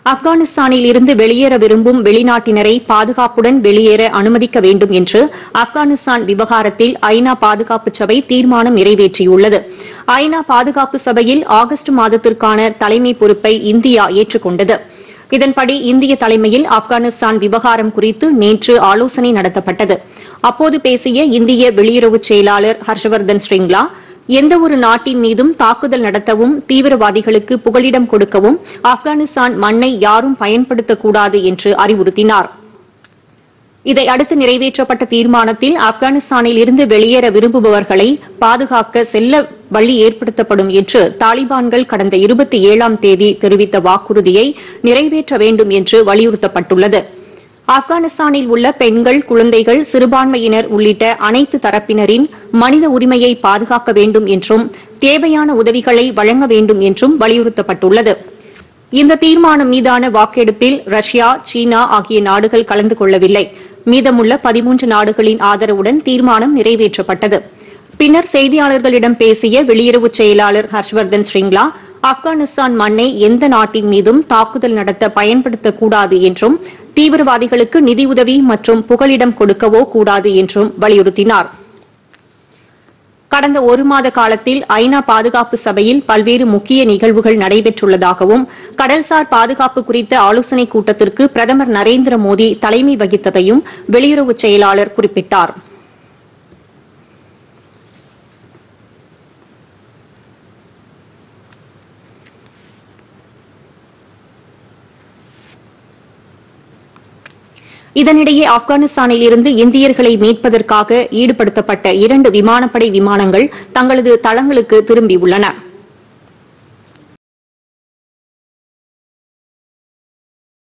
ஆப்கானிஸ்தானில் இருந்து வெளியேற விரும்பும் வெளிநாட்டினரை பாதுகாப்புடன் வெளியேற அனுமதிக்க வேண்டும் என்று ஆப்கானிஸ்தான் விவகாரத்தில் ஐநா பாதுகாப்பு சபை தீர்மானம் நிறைவேற்றியுள்ளது ஐநா பாதுகாப்பு சபையில் ஆகஸ்ட் மாதத்திற்கான தலைமை பொறுப்பை இந்தியா ஏற்றுக்கொண்டது இதன்படி இந்திய தலைமையில் ஆப்கானிஸ்தான் விவகாரம் குறித்து நேற்று ஆலோசனை நடத்தப்பட்டது அப்போது பேசிய இந்திய வெளியுறவு செயலாளர் ஹர்ஷவர்தன் ஸ்ரிங்லா எந்தவொரு நாட்டின் மீதும் தாக்குதல் நடத்தவும் தீவிரவாதிகளுக்கு புகலிடம் கொடுக்கவும் ஆப்கானிஸ்தான் மண்ணை யாரும் பயன்படுத்தக்கூடாது என்று அறிவுறுத்தினார் இதை அடுத்து நிறைவேற்றப்பட்ட தீர்மானத்தில் ஆப்கானிஸ்தானில் இருந்து வெளியேற விரும்புபவர்களை பாதுகாக்க செல்ல வழி ஏற்படுத்தப்படும் என்று தாலிபான்கள் கடந்த இருபத்தி ஏழாம் தேதி தெரிவித்த வாக்குறுதியை நிறைவேற்ற வேண்டும் என்று வலியுறுத்தப்பட்டுள்ளது ஆப்கானிஸ்தானில் உள்ள பெண்கள் குழந்தைகள் சிறுபான்மையினர் உள்ளிட்ட அனைத்து தரப்பினரின் மனித உரிமையை பாதுகாக்க வேண்டும் என்றும் தேவையான உதவிகளை வழங்க வேண்டும் என்றும் வலியுறுத்தப்பட்டுள்ளது இந்த தீர்மானம் மீதான வாக்கெடுப்பில் ரஷ்யா சீனா ஆகிய நாடுகள் கலந்து கொள்ளவில்லை மீதமுள்ள பதிமூன்று நாடுகளின் ஆதரவுடன் தீர்மானம் நிறைவேற்றப்பட்டது பின்னர் செய்தியாளர்களிடம் பேசிய வெளியுறவு செயலாளர் ஹர்ஷ்வர்தன் ஸ்ரிங்லா ஆப்கானிஸ்தான் மண்ணை எந்த நாட்டின் மீதும் தாக்குதல் நடத்த பயன்படுத்தக்கூடாது என்றும் தீவிரவாதிகளுக்கு நிதியுதவி மற்றும் புகலிடம் கொடுக்கவோ கூடாது என்றும் வலியுறுத்தினார் கடந்த ஒரு மாத காலத்தில் ஐநா பாதுகாப்பு சபையில் பல்வேறு முக்கிய நிகழ்வுகள் நடைபெற்றுள்ளதாகவும் கடல்சார் பாதுகாப்பு குறித்த ஆலோசனைக் கூட்டத்திற்கு பிரதமர் நரேந்திர மோடி தலைமை வகித்ததையும் வெளியுறவு செயலாளர் குறிப்பிட்டார் இதனிடையே ஆப்கானிஸ்தானில் இருந்து இந்தியர்களை மீட்பதற்காக ஈடுபடுத்தப்பட்ட இரண்டு விமானப்படை விமானங்கள் தங்களது தளங்களுக்கு திரும்பியுள்ளன